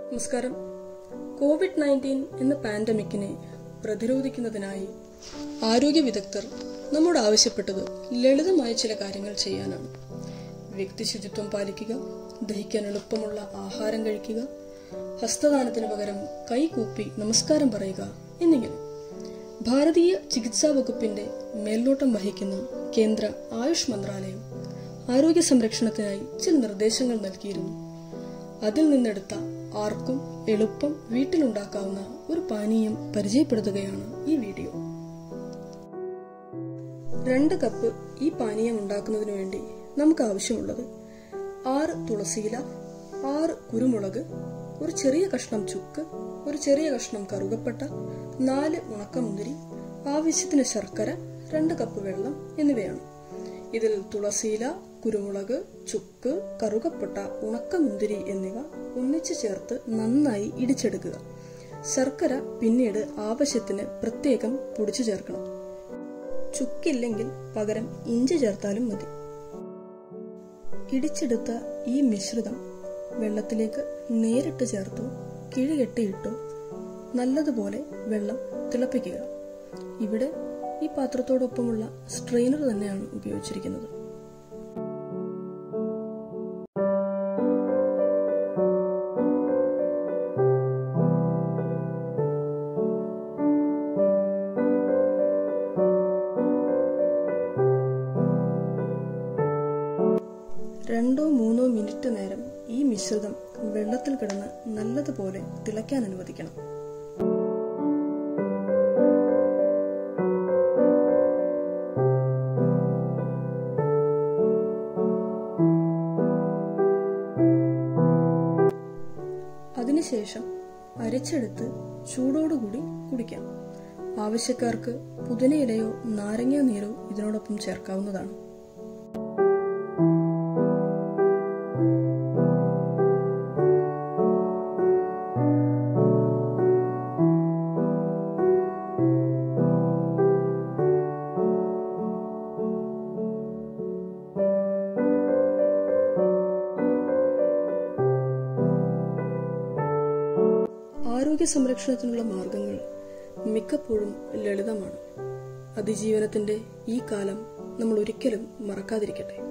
നമസ്കാരം Covid nineteen എന്ന പാൻഡമിക്കിനെ പ്രതിരോധിക്കുന്നതിനായി ആരോഗ്യ വിദഗ്ധർ നമ്മോട് ആവശ്യപ്പെട്ടത് ലളിതമായ ചില കാര്യങ്ങൾ ചെയ്യാനാണ് വ്യക്തി ശുചിത്വം പാലിക്കുക ദഹിക്കാൻ എളുപ്പമുള്ള ആഹാരം കഴിക്കുക ഹസ്തദാനത്തിന് പകരം കൈകൂപ്പി നമസ്കാരം പറയുക എന്നിങ്ങനെ ഭാരതീയ ചികിത്സാ വകുപ്പിന്റെ മേൽനോട്ടം വഹിക്കുന്ന കേന്ദ്ര ആയുഷ് മന്ത്രാലയം ആരോഗ്യ സംരക്ഷണത്തിനായി ചില നിർദ്ദേശങ്ങൾ നൽകിയിരുന്നു അതിൽ നിന്നെടുത്ത ആർക്കും എളുപ്പം വീട്ടിലുണ്ടാക്കാവുന്ന ഒരു പാനീയം പരിചയപ്പെടുത്തുകയാണ് ഈ വീഡിയോ രണ്ട് കപ്പ് ഈ പാനീയം ഉണ്ടാക്കുന്നതിന് വേണ്ടി നമുക്ക് ആവശ്യമുള്ളത് ആറ് തുളസിയില ആറ് കുരുമുളക് ഒരു ചെറിയ കഷ്ണം ചുക്ക് ഒരു ചെറിയ കഷ്ണം കറുകപ്പട്ട നാല് ഉണക്കമുന്തിരി ആവശ്യത്തിന് ശർക്കര രണ്ട് കപ്പ് വെള്ളം എന്നിവയാണ് ഇതിൽ തുളസിയില കുരുമുളക് ചുക്ക് കറുകപ്പട്ട ഉണക്കമുന്തിരി എന്നിവ ഒന്നിച്ചു ചേർത്ത് നന്നായി ഇടിച്ചെടുക്കുക ശർക്കര പിന്നീട് ആവശ്യത്തിന് പ്രത്യേകം പൊടിച്ചു ചേർക്കണം ചുക്കില്ലെങ്കിൽ പകരം ഇഞ്ചി ചേർത്താലും മതി ഇടിച്ചെടുത്ത ഈ മിശ്രിതം വെള്ളത്തിലേക്ക് നേരിട്ട് ചേർത്തോ കിഴികെട്ടിയിട്ടോ നല്ലതുപോലെ വെള്ളം തിളപ്പിക്കുക ഇവിടെ ഈ പാത്രത്തോടൊപ്പമുള്ള സ്ട്രെയിനർ തന്നെയാണ് ഉപയോഗിച്ചിരിക്കുന്നത് രണ്ടോ മൂന്നോ മിനിറ്റ് നേരം ഈ മിശ്രിതം വെള്ളത്തിൽ കിടന്ന് നല്ലതുപോലെ തിളയ്ക്കാൻ അനുവദിക്കണം അതിനുശേഷം അരച്ചെടുത്ത് ചൂടോടുകൂടി കുടിക്കാം ആവശ്യക്കാർക്ക് പുതിനയിലയോ നാരങ്ങ നീരോ ഇതിനോടൊപ്പം ചേർക്കാവുന്നതാണ് ആരോഗ്യ സംരക്ഷണത്തിനുള്ള മാർഗങ്ങൾ മിക്കപ്പോഴും ലളിതമാണ് അതിജീവനത്തിന്റെ ഈ കാലം നമ്മൾ ഒരിക്കലും മറക്കാതിരിക്കട്ടെ